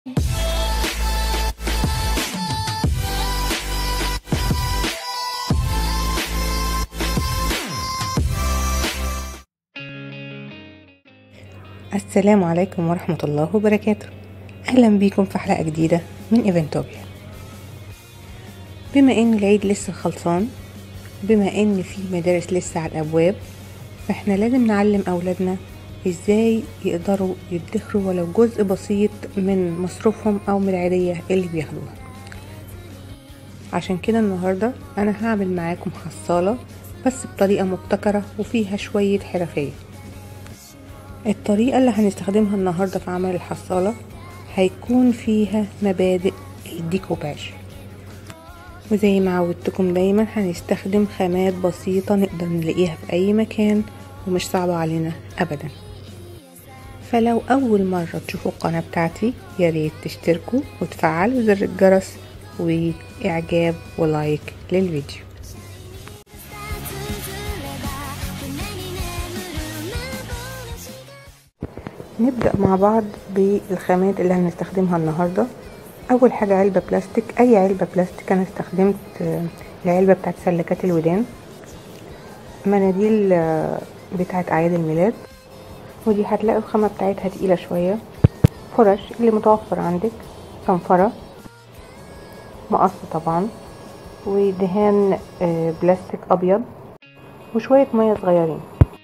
السلام عليكم ورحمة الله وبركاته أهلا بيكم في حلقة جديدة من إيفنتوبيا بما إن العيد لسه خلصان بما إن في مدارس لسه على الأبواب فإحنا لازم نعلم أولادنا إزاي يقدروا يدخروا ولو جزء بسيط من مصروفهم أو من العيدية اللي بياخدوها عشان كده النهاردة أنا هعمل معاكم حصالة بس بطريقة مبتكرة وفيها شوية حرفية الطريقة اللي هنستخدمها النهاردة في عمل الحصالة هيكون فيها مبادئ الديكوباج وزي ما عودتكم دايما هنستخدم خامات بسيطة نقدر نلاقيها في أي مكان ومش صعبة علينا أبدا فلو أول مرة تشوفوا القناة بتاعتي ياريت تشتركوا وتفعلوا زر الجرس وإعجاب ولايك للفيديو نبدأ مع بعض بالخامات اللي هنستخدمها النهاردة أول حاجة علبة بلاستيك أي علبة بلاستيك أنا استخدمت العلبة بتاعت سلكات الودان مناديل بتاعت أعياد الميلاد ودي هتلاقوا الخامة بتاعتها تقيلة شوية فرش اللي متوفر عندك صنفرة مقص طبعا ودهان بلاستيك أبيض وشوية مية صغيرين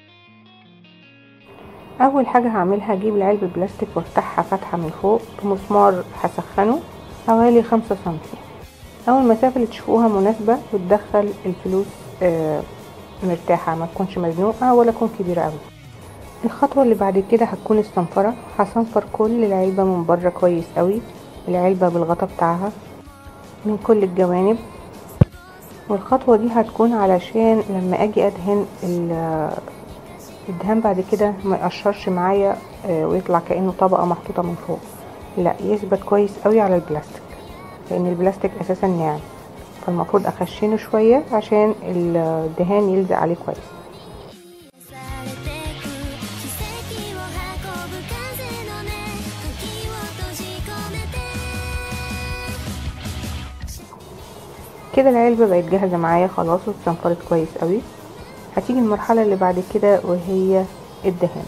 اول حاجه هعملها هجيب العلبه البلاستيك وافتحها فتحه من فوق بمسمار هسخنه حوالي خمسة سنتي اول مسافه اللي تشوفوها مناسبه وتدخل الفلوس آه مرتاحه ما تكونش مزنوقه ولا تكون كبيره قوي الخطوه اللي بعد كده هتكون الصنفره هصنفر كل العلبه من بره كويس قوي العلبه بالغطا بتاعها من كل الجوانب والخطوه دي هتكون علشان لما اجي ادهن الدهان بعد كده ما يقشرش معايا ويطلع كانه طبقه محطوطه من فوق لا يثبت كويس قوي على البلاستيك لان البلاستيك اساسا ناعم فالمفروض اخشنه شويه عشان الدهان يلزق عليه كويس كده العلبة بقت جاهزة معايا خلاص واتصنفرت كويس قوي هتيجي المرحلة اللي بعد كده وهي الدهان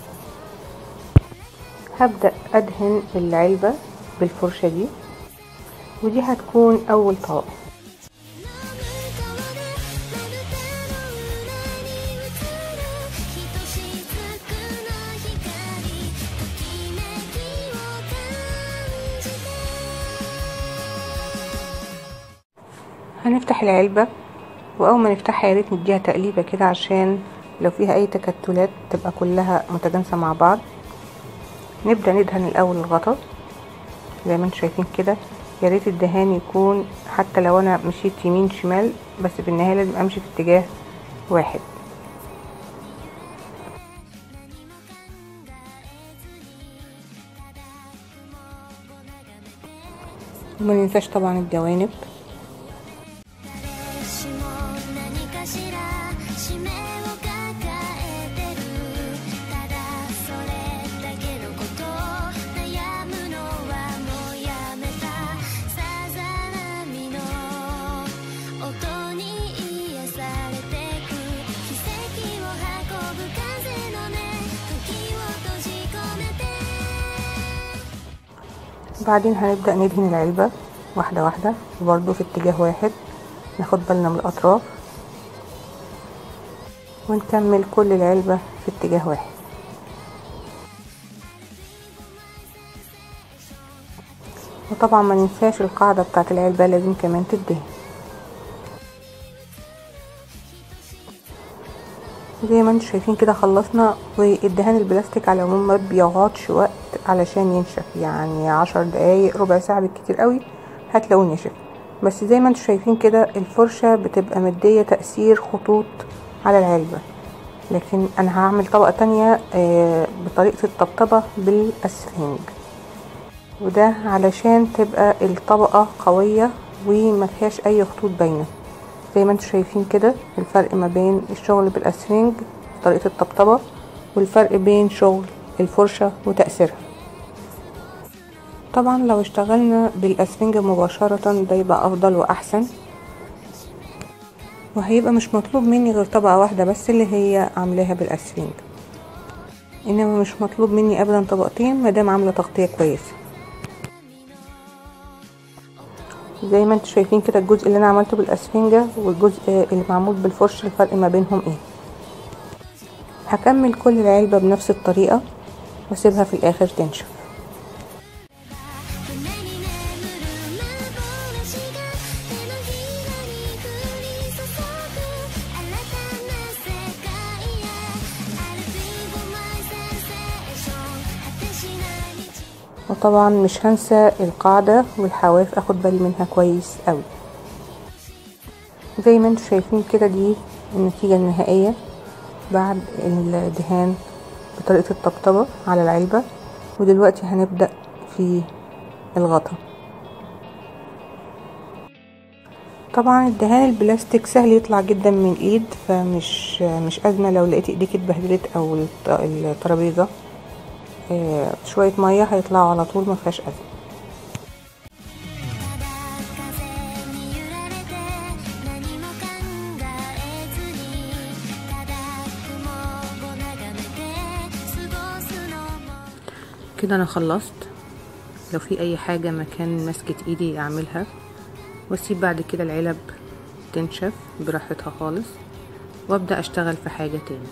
هبدأ أدهن العلبة بالفرشة دي ودي هتكون أول طبقة هنفتح العلبة واول ما نفتحها يا ريت نديها تقليبه كده عشان لو فيها اي تكتلات تبقى كلها متجانسه مع بعض نبدا ندهن الاول الغطا زي ما انتم شايفين كده يا ريت الدهان يكون حتى لو انا مشيت يمين شمال بس في النهايه لازم امشي في اتجاه واحد وما ننساش طبعا الجوانب بعدين هنبدأ ندهن العلبة واحدة واحدة وبرضو في اتجاه واحد ناخد بالنا من الأطراف ونكمل كل العلبة في اتجاه واحد وطبعا ما ننساش القاعدة بتاعت العلبة لازم كمان تدهن زي ما انتم شايفين كده خلصنا والدهان البلاستيك على العموم ما بيقعدش وقت علشان ينشف يعني عشر دقايق ربع ساعة بالكتير قوي هتلاقوه نشف بس زي ما انتم شايفين كده الفرشة بتبقى مدية تأثير خطوط على العلبة لكن انا هعمل طبقة تانية بطريقة الطبطبة بالاسفنج وده علشان تبقى الطبقة قوية وما فيهاش اي خطوط باينة زي ما انتم شايفين كده الفرق ما بين الشغل بالاسفنج طريقة الطبطبة والفرق بين شغل الفرشة وتأثيرها طبعا لو اشتغلنا بالاسفنجة مباشرة ده يبقى افضل واحسن وهيبقى مش مطلوب مني غير طبقة واحدة بس اللي هي عاملاها بالاسفنج انما مش مطلوب مني ابدا طبقتين مادام عاملة تغطية كويسة زي ما انتم شايفين كده الجزء اللي انا عملته بالاسفنجة والجزء اللي معمول بالفرش الفرق ما بينهم ايه هكمل كل العلبة بنفس الطريقة واسيبها في الاخر تنشف 胸に眠る幻が手のひらに降り注ぐ新たな世界へ I'll be for my sensation 果てしない道 وطبعا مش هنسى القاعدة والحواف اخد بالي منها كويس قوي زي ما انتم شايفين كده دي النتيجة النهائية بعد الدهان بطريقة الطبطبة على العلبة ودلوقتي هنبدأ في الغطا طبعا الدهان البلاستيك سهل يطلع جدا من الايد فمش مش ازمة لو لقيت ايديك اتبهدلت او الط- الترابيزة آه، شوية مية هيطلعوا على طول ما فيهاش ازمة ただ風に揺られて何も考えずにただ雲を眺めて過ごすのも كده انا خلصت لو في اي حاجة مكان مسكة ايدي اعملها واسيب بعد كده العلب تنشف براحتها خالص وابدأ اشتغل في حاجة تاني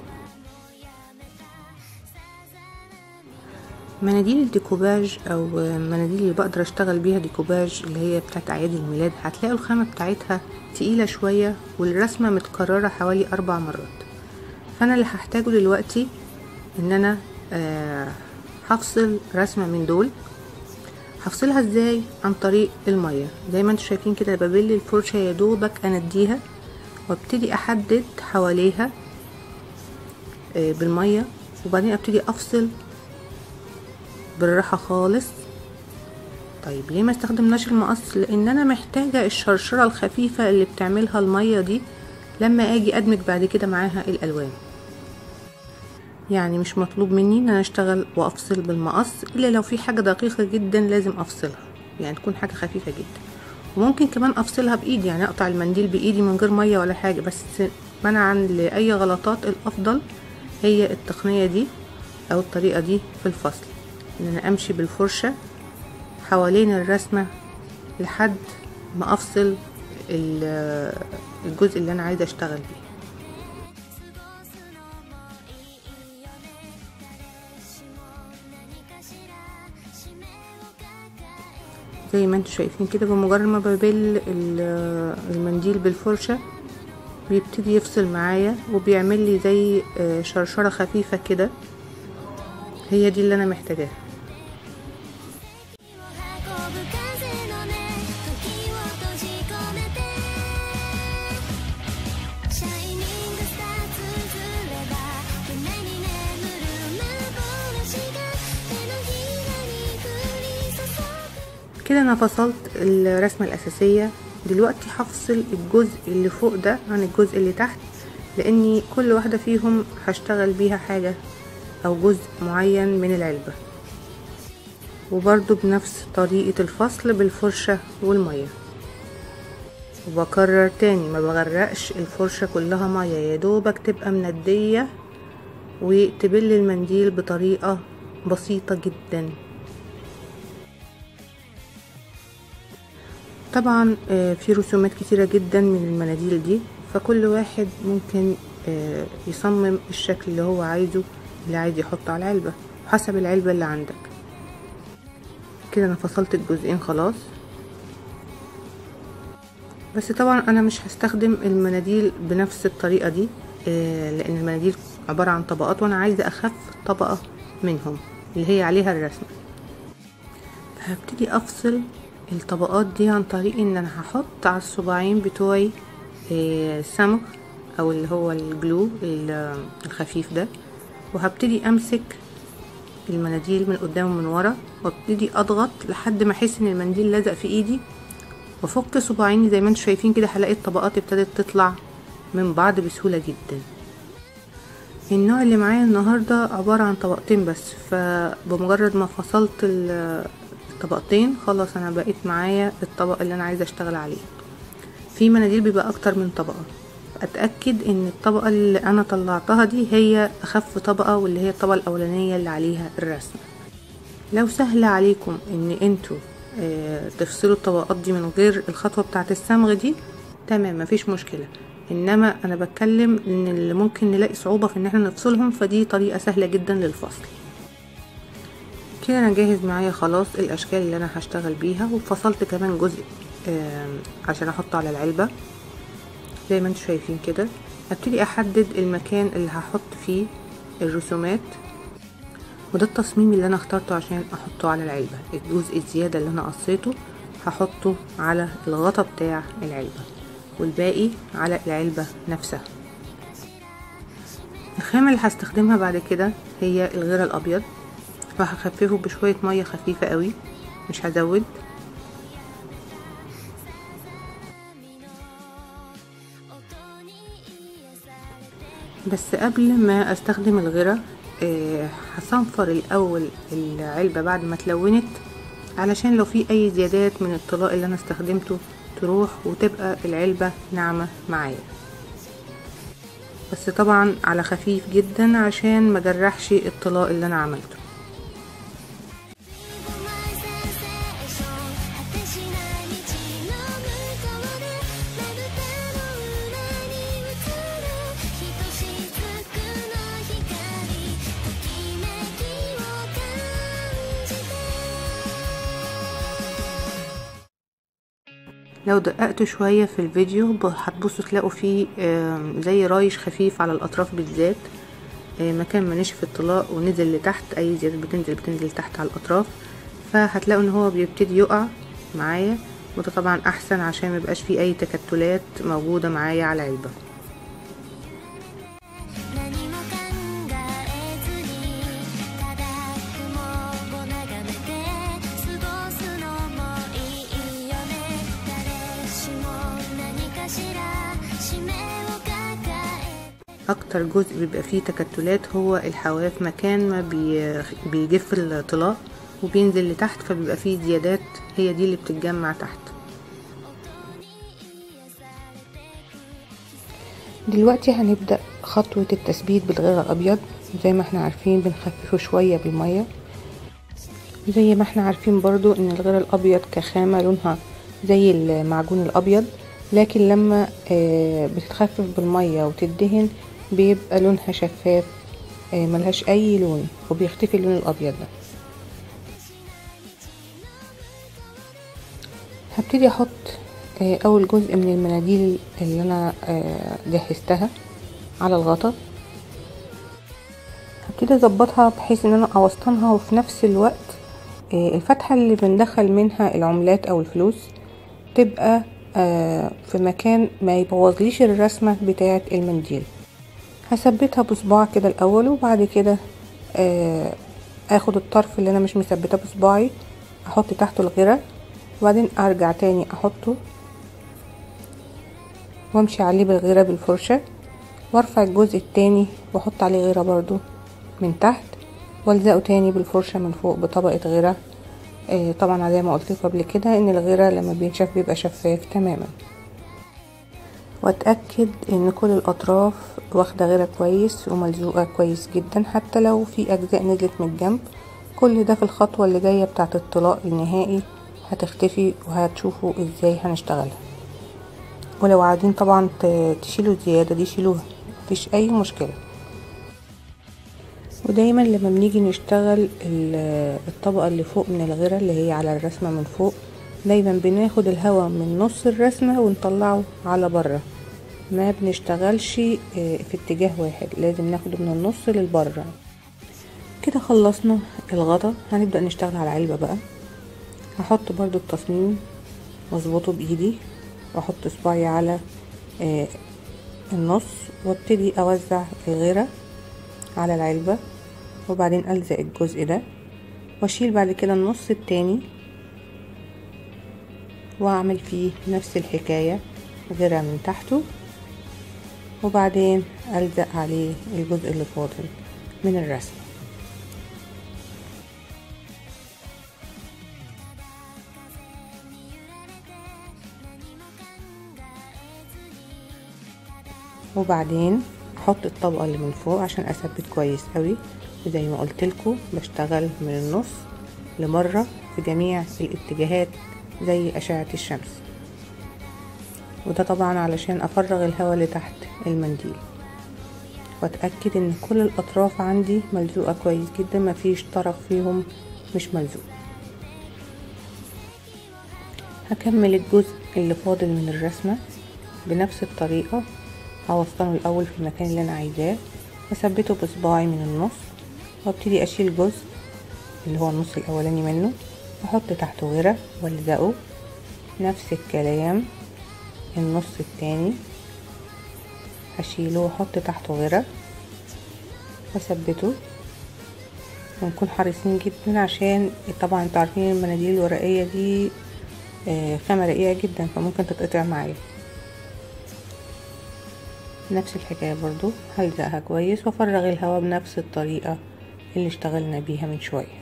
مناديل الديكوباج او مناديل اللي بقدر اشتغل بيها ديكوباج اللي هي بتاعت اعياد الميلاد هتلاقوا الخامة بتاعتها تقيلة شوية والرسمة متكررة حوالي اربع مرات فانا اللي هحتاجه دلوقتي ان انا آه، هفصل رسمة من دول هفصلها ازاي عن طريق المية زي ما انتم شايفين كده ببل الفرشة يا دوبك انديها وابتدي احدد حواليها آه، بالمية وبعدين ابتدي افصل بالراحة خالص طيب ليه ما استخدمناش المقص لان انا محتاجة الشرشرة الخفيفة اللي بتعملها المية دي لما اجي ادمج بعد كده معاها الالوان يعني مش مطلوب مني ان انا اشتغل وافصل بالمقص الا لو في حاجة دقيقة جدا لازم افصلها يعني تكون حاجة خفيفة جدا وممكن كمان افصلها بايدي يعني اقطع المنديل بايدي من غير مية ولا حاجة بس منعا لاي غلطات الافضل هي التقنية دي او الطريقة دي في الفصل ان انا امشي بالفرشة حوالين الرسمة لحد ما افصل ال- الجزء اللي انا عايزة اشتغل بيه 過ごすのもいいよね誰しも何かしら使命を抱え زي ما انتوا شايفين كده بمجرد ما ببل ال- المنديل بالفرشة بيبتدي يفصل معايا وبيعمل لي زي آه، شرشرة خفيفة كده هي دي اللي انا محتاجاها 運ぶ風の音時を閉じ込めてシャイニングスターズずれば胸に眠る幻が手のひらに降り注ぐ كده انا فصلت الرسمة الاساسية دلوقتي هفصل الجزء اللي فوق ده عن الجزء اللي تحت لاني كل واحدة فيهم هشتغل بيها حاجة او جزء معين من العلبة وبرضو بنفس طريقة الفصل بالفرشة والمية وبكرر تاني ما بغرقش الفرشة كلها مية يا دوبك تبقى مندية وتبل المنديل بطريقة بسيطة جدا طبعا آه، في رسومات كتيرة جدا من المناديل دي فكل واحد ممكن آه، يصمم الشكل اللي هو عايزه اللي عايز يحطه على العلبة حسب العلبة اللي عندك كده انا فصلت الجزئين خلاص بس طبعا انا مش هستخدم المناديل بنفس الطريقة دي آه، لان المناديل عبارة عن طبقات وانا عايزة اخف طبقة منهم اللي هي عليها الرسمة هبتدي افصل الطبقات دي عن طريق ان انا هحط على الصباعين بتوعي آه، صمغ او اللي هو الجلو ال- الخفيف ده وهبتدي امسك المناديل من قدام ومن ورا وابتدي اضغط لحد ما احس ان المنديل لزق في ايدي وافك صباعيني زي ما انتم شايفين كده هلاقي الطبقات ابتدت تطلع من بعض بسهولة جدا النوع اللي معايا النهاردة عبارة عن طبقتين بس فبمجرد ما فصلت ال- طبقتين خلاص انا بقيت معايا الطبق اللي انا عايزه اشتغل عليه في مناديل بيبقى اكتر من طبقه اتاكد ان الطبقه اللي انا طلعتها دي هي اخف طبقه واللي هي الطبقه الاولانيه اللي عليها الرسم لو سهل عليكم ان انتوا آه، تفصلوا الطبقات دي من غير الخطوه بتاعه الصمغ دي تمام مفيش مشكله انما انا بتكلم ان اللي ممكن نلاقي صعوبه في ان احنا نفصلهم فدي طريقه سهله جدا للفصل كده انا جاهز معايا خلاص الاشكال اللي انا هشتغل بيها وفصلت كمان جزء آم، عشان احطه على العلبه زي ما انتم شايفين كده ابتدي احدد المكان اللي هحط فيه الرسومات وده التصميم اللي انا اخترته عشان احطه على العلبة الجزء الزيادة اللي انا قصيته هحطه على الغطا بتاع العلبة والباقي على العلبة نفسها الخامة اللي هستخدمها بعد كده هي الغيرة الابيض وهخففه بشوية مية خفيفة قوي مش هزود بس قبل ما استخدم الغيرة آه، هصنفر الاول العلبة بعد ما اتلونت علشان لو في اي زيادات من الطلاء اللي انا استخدمته تروح وتبقى العلبة ناعمة معايا بس طبعا على خفيف جدا عشان ما جرحش الطلاء اللي انا عملته 「ごまいセンセーション」「果てしない道の向こうで」「まぶたの裏に映る」「ひとしずくの光」「ときめきを感じて」 لو دققتوا شوية في الفيديو ب- هتبصوا تلاقوا فيه آم، زي رايش خفيف على الأطراف بالذات آه، مكان ما نشف الطلاء ونزل لتحت أي زيادة بتنزل بتنزل تحت على الأطراف فهتلاقوا ان هو بيبتدي يقع معايا وده طبعا أحسن عشان ميبقاش فيه أي تكتلات موجودة معايا على العلبة 何も考えずにただ雲を眺めて過ごすのもいいよね誰しも何かしら使命を抱え أكتر جزء بيبقى فيه تكتلات هو الحواف مكان ما بي- بيجف الطلاء وبينزل لتحت فبيبقى فيه زيادات هي دي اللي بتتجمع تحت دلوقتي هنبدأ خطوة التثبيت بالغير الأبيض زي ما احنا عارفين بنخففه شوية بالمية زي ما احنا عارفين برضو ان الغير الأبيض كخامة لونها زي المعجون الأبيض لكن لما آه، بتتخفف بالمية وتدهن بيبقى لونها شفاف آه، ملهاش أي لون وبيختفي اللون الأبيض ده هبتدي احط آه، اول جزء من المناديل اللي انا آه، جهزتها على الغطا هبتدي اظبطها بحيث ان انا اوسطنها وفي نفس الوقت آه، الفتحة اللي بندخل منها العملات او الفلوس تبقى آه، في مكان ما يبوظليش الرسمة بتاعة المنديل هثبتها بصباع كده الاول وبعد كده آه، اخد الطرف اللي انا مش مثبته بصباعي احط تحته الغيره وبعدين ارجع تاني احطه وامشي عليه بالغيره بالفرشه وارفع الجزء التاني واحط عليه غيره برضو من تحت والزقه تاني بالفرشه من فوق بطبقه غيره آه طبعا زي ما قلت لكم قبل كده ان الغيره لما بينشف بيبقى شفاف تماما واتاكد ان كل الاطراف واخده غيره كويس وملزوقه كويس جدا حتى لو في اجزاء نزلت من الجنب كل ده في الخطوه اللي جايه بتاعه الطلاء النهائي هتختفي وهتشوفوا ازاي هنشتغلها ولو عايزين طبعا ت- تشيلوا الزياده دي شيلوها مفيش اي مشكله ودايما لما بنيجي نشتغل ال- الطبقه اللي فوق من الغيره اللي هي على الرسمه من فوق دايما بناخد الهواء من نص الرسمه ونطلعه على بره ما بنشتغلش آه، في اتجاه واحد لازم ناخده من النص للبره كده خلصنا الغطا هنبدأ نشتغل على العلبة بقى هحط برضو التصميم واظبطه بايدي واحط صباعي على آه، النص وابتدي اوزع الغيرة على العلبة وبعدين الزق الجزء ده واشيل بعد كده النص التاني واعمل فيه نفس الحكاية غيرة من تحته وبعدين الزق عليه الجزء اللي فاضل من الرسمة وبعدين احط الطبقة اللي من فوق عشان اثبت كويس قوي وزي ما قلت لكم بشتغل من النص لبره في جميع الاتجاهات زي اشعة الشمس وده طبعا علشان افرغ الهواء اللي تحت المنديل واتاكد ان كل الاطراف عندي ملزوقه كويس جدا مفيش طرف فيهم مش ملزوق هكمل الجزء اللي فاضل من الرسمه بنفس الطريقه هوصله الاول في المكان اللي انا عايزاه واثبته بصباعي من النص وابتدي اشيل جزء اللي هو النص الاولاني منه واحط تحته غيره والزقه نفس الكلام النص التاني هشيله واحط تحته غيره واثبته ونكون حريصين جدا عشان طبعا انتوا عارفين المناديل الورقية دي آه، خامة رقيقة جدا فممكن تتقطع معايا نفس الحكاية برضو هلزقها كويس وافرغ الهواء بنفس الطريقة اللي اشتغلنا بيها من شوية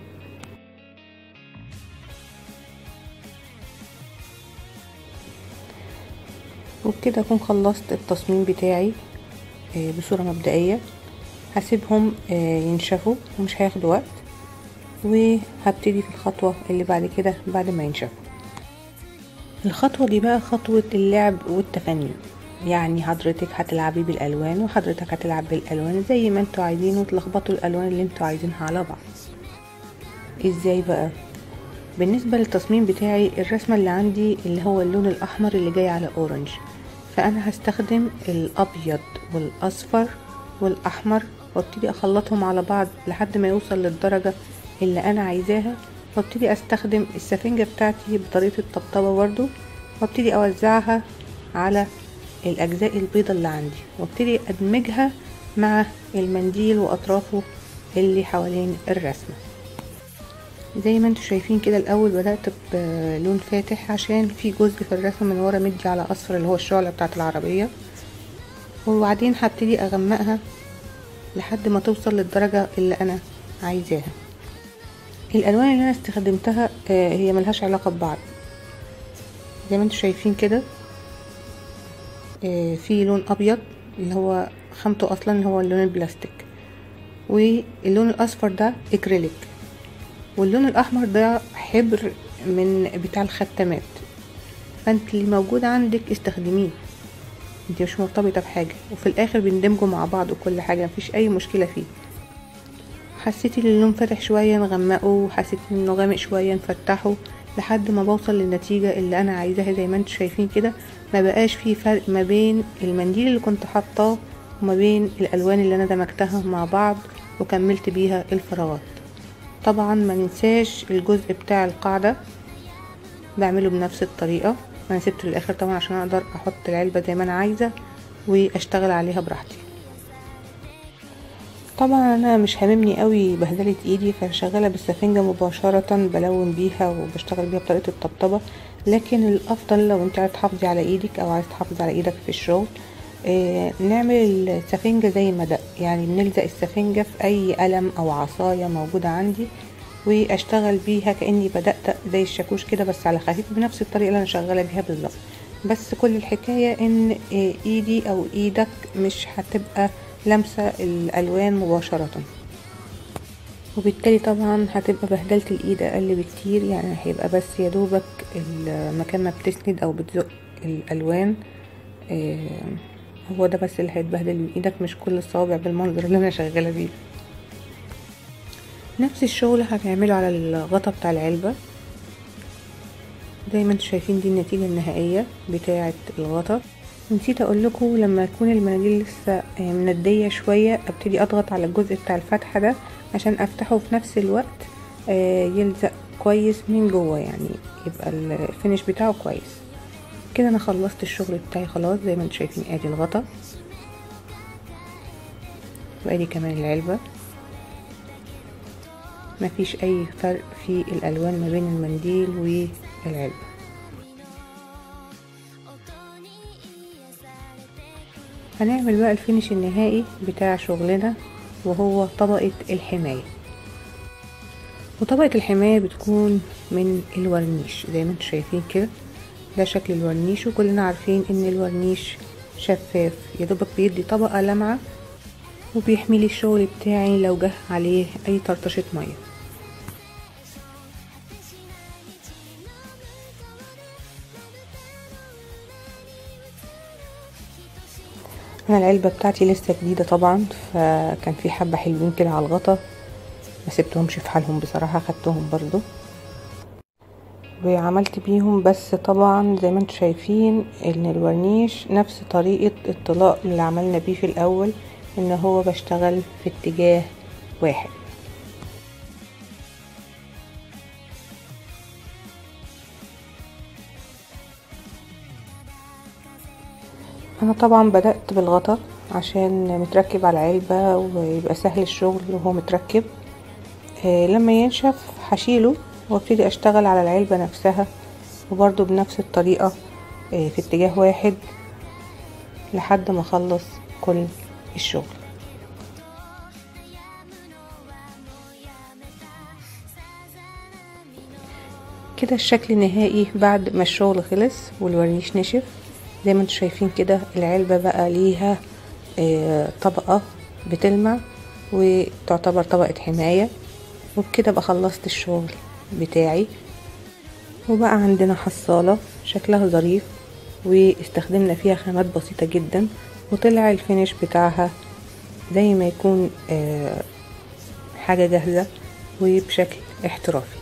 وبكده اكون خلصت التصميم بتاعي آه، بصورة مبدئية هسيبهم آه، ينشفوا ومش هياخدوا وقت وهبتدي في الخطوة اللي بعد كده بعد ما ينشفوا الخطوة دي بقى خطوة اللعب والتفني يعني حضرتك هتلعبي بالالوان وحضرتك هتلعب بالالوان زي ما انتوا عايزين وتلخبطوا الالوان اللي انتوا عايزينها على بعض ازاي بقى بالنسبة للتصميم بتاعي الرسمة اللي عندي اللي هو اللون الأحمر اللي جاي على أورنج فأنا هستخدم الأبيض والأصفر والأحمر وابتدي أخلطهم على بعض لحد ما يوصل للدرجة اللي أنا عايزاها وابتدي أستخدم السفنجة بتاعتي بطريقة الطبطبة برضو وابتدي أوزعها على الأجزاء البيضة اللي عندي وابتدي أدمجها مع المنديل وأطرافه اللي حوالين الرسمة زي ما انتوا شايفين كده الاول بدأت بلون فاتح عشان في جزء في الرسمة من ورا مدي على اصفر اللي هو الشعلة بتاعة العربية وبعدين هبتدي اغمقها لحد ما توصل للدرجة اللي انا عايزاها الالوان اللي انا استخدمتها آه، هي ملهاش علاقة ببعض زي ما انتوا شايفين كده آه، في لون ابيض اللي هو خامته اصلا اللي هو اللون البلاستيك واللون الاصفر ده اكريليك واللون الاحمر ده حبر من بتاع الختامات فانت اللي موجود عندك استخدميه انت مش مرتبطه بحاجه وفي الاخر بندمجوا مع بعض وكل حاجه مفيش اي مشكله فيه حسيتي ان اللون فاتح شويه نغمقه حسيت انه غامق شويه نفتحه لحد ما بوصل للنتيجه اللي انا عايزاها زي ما انتوا شايفين كده ما بقاش فيه فرق ما بين المنديل اللي كنت حاطاه وما بين الالوان اللي انا دمجتها مع بعض وكملت بيها الفراغات طبعا ما ننساش الجزء بتاع القاعدة بعمله بنفس الطريقة انا سبته للاخر طبعا عشان اقدر احط العلبة زي ما انا عايزة واشتغل عليها براحتي طبعا انا مش هاممني قوي بهدلة ايدي فشغالة بالسفنجة مباشرة بلون بيها وبشتغل بيها بطريقة الطبطبة لكن الافضل لو انت عايز تحافظي على ايدك او عايز تحافظي على ايدك في الشغل آه، نعمل السفنجة زي المدق يعني بنلزق السفنجة في أي قلم أو عصاية موجودة عندي وأشتغل بيها كأني بدأت زي الشاكوش كده بس على خفيف بنفس الطريقة اللي أنا شغالة بيها بالظبط بس كل الحكاية إن آه، إيدي أو إيدك مش هتبقى لامسة الألوان مباشرة وبالتالي طبعا هتبقى بهدلة الإيد أقل بكتير يعني هيبقى بس يا دوبك المكان ما بتسند أو بتزق الألوان آه، هو ده بس اللي هيتبهدل من ايدك مش كل الصوابع بالمنظر اللي انا شغاله بيه نفس الشغل هنعمله على الغطا بتاع العلبه زي ما انتوا شايفين دي النتيجه النهائيه بتاعه الغطا نسيت اقول لكم لما يكون المناديل لسه منديه شويه ابتدي اضغط على الجزء بتاع الفتحه ده عشان افتحه في نفس الوقت آه، يلزق كويس من جوه يعني يبقى الفينش بتاعه كويس كده انا خلصت الشغل بتاعي خلاص زي ما انتم شايفين ادي الغطا وادي كمان العلبة مفيش اي فرق في الالوان ما بين المنديل والعلبة هنعمل بقى الفينش النهائي بتاع شغلنا وهو طبقة الحماية وطبقة الحماية بتكون من الورنيش زي ما انتم شايفين كده ده شكل الورنيش وكلنا عارفين ان الورنيش شفاف يدوبك بيدي طبقة لمعة وبيحميلي الشغل بتاعي لو جه عليه اي طرطشة مية انا العلبة بتاعتي لسه جديدة طبعا فكان في حبة حلوين كده على الغطا ما سبتهمش في حالهم بصراحة خدتهم برضو وعملت بيهم بس طبعا زي ما انتم شايفين ان الورنيش نفس طريقة الطلاء اللي عملنا بيه في الاول ان هو بشتغل في اتجاه واحد انا طبعا بدأت بالغطا عشان متركب على العلبة ويبقى سهل الشغل وهو متركب آه لما ينشف هشيله وابتدي اشتغل على العلبة نفسها وبرضو بنفس الطريقة آه في اتجاه واحد لحد ما اخلص كل الشغل كده الشكل النهائي بعد ما الشغل خلص والورنيش نشف زي ما انتم شايفين كده العلبة بقى ليها آه طبقة بتلمع وتعتبر طبقة حماية وبكده بقى خلصت الشغل بتاعي وبقى عندنا حصالة شكلها ظريف واستخدمنا فيها خامات بسيطة جدا وطلع الفينش بتاعها زي ما يكون آه حاجة جاهزة وبشكل احترافي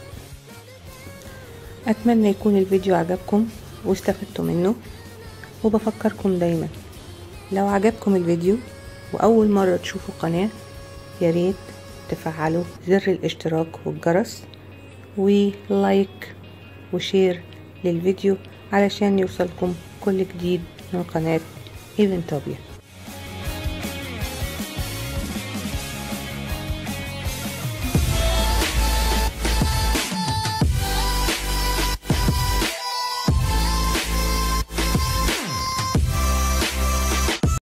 أتمنى يكون الفيديو عجبكم واستفدتوا منه وبفكركم دايما لو عجبكم الفيديو وأول مرة تشوفوا قناة ياريت تفعلوا زر الاشتراك والجرس ولايك وشير للفيديو علشان يوصلكم كل جديد من قناة ايفنتوبيا